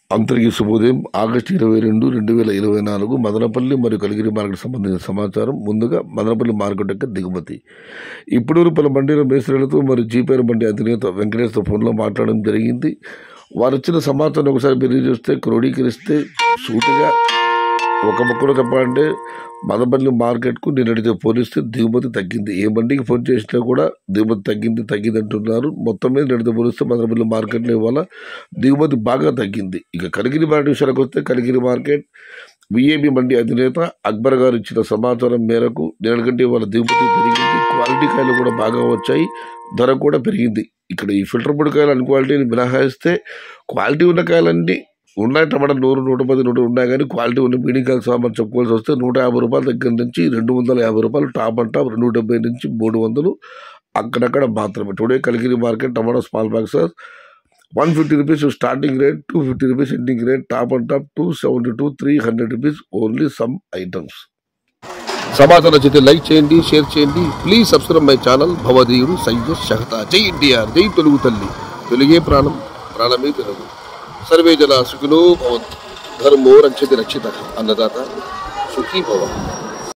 అందరికీ శుభోదయం ఆగస్టు ఇరవై రెండు రెండు వేల ఇరవై నాలుగు మదనపల్లి మరియు కలిగిరి మార్కెట్ సంబంధించిన సమాచారం ముందుగా మదనపల్లి మార్కెట్ యొక్క దిగుమతి ఇప్పుడు పలు మండీల మేస్త్రీలతో మరియు జీపేర్ మండి అధినేత వెంకటేశ్వర ఫోన్లో మాట్లాడడం జరిగింది వారు ఇచ్చిన సమాచారం ఒకసారి మీరు చూస్తే క్రోడీకరిస్తే సూటిగా ఒక ముక్కలో చెప్పాలంటే మదనపల్లి మార్కెట్కు నిన్నటితో పోలిస్తే దిగుమతి తగ్గింది ఏ మండికి ఫోన్ చేసినా కూడా దిగుమతి తగ్గింది తగ్గింది అంటున్నారు మొత్తం మీద నిన్నటితో పోలిస్తే మదనపల్లి మార్కెట్లో ఇవాళ దిగుమతి బాగా తగ్గింది ఇక కలిగిరి మార్కెట్ విషయానికి వస్తే కలిగిరి మార్కెట్ విఏబి మండి అధినేత అక్బర్ గారు ఇచ్చిన సమాచారం మేరకు నిన్నటికంటే ఇవాళ దిగుమతి పెరిగింది క్వాలిటీ కాయలు కూడా బాగా వచ్చాయి ధర కూడా పెరిగింది ఇక్కడ ఈ ఫిల్టర్ పొడి కాయలు అన్ క్వాలిటీని మినహాయిస్తే క్వాలిటీ ఉన్న కాయలన్నీ ఉన్నాయి టమాటా నూరు నూట పది నూట ఉన్నాయి కానీ క్వాలిటీ ఉన్న మీడియం కాయలు సామాన్ చెప్పుకోవాల్సి వస్తే నూట యాభై రూపాయల దగ్గర నుంచి రెండు వందల యాభై రూపాయలు టాప్ అండ్ టాప్ రెండు డెబ్బై నుంచి మూడు వందలు అక్కడక్కడ మాత్రమే today Kaligiri market tomato small box one fifty rupees starting rate two fifty rupees ending rate top and top two seventy two three hundred rupees only some items సమాచారం నచ్చితే లైక్ చేయండి షేర్ చేయండి ప్లీజ్ సబ్స్క్రైబ్ మై ఛానల్ భవదీయుడు సయ్యద్ షహతా జై ఎన్టీఆర్ జై తెలుగు తల్లి తెలుగే ప్రాణం ప్రాణమే తెలుగు సర్వే జన సుఖినో భవంతు ధర్మో రక్షతి రక్షిత అన్నదాత సుఖీ భవ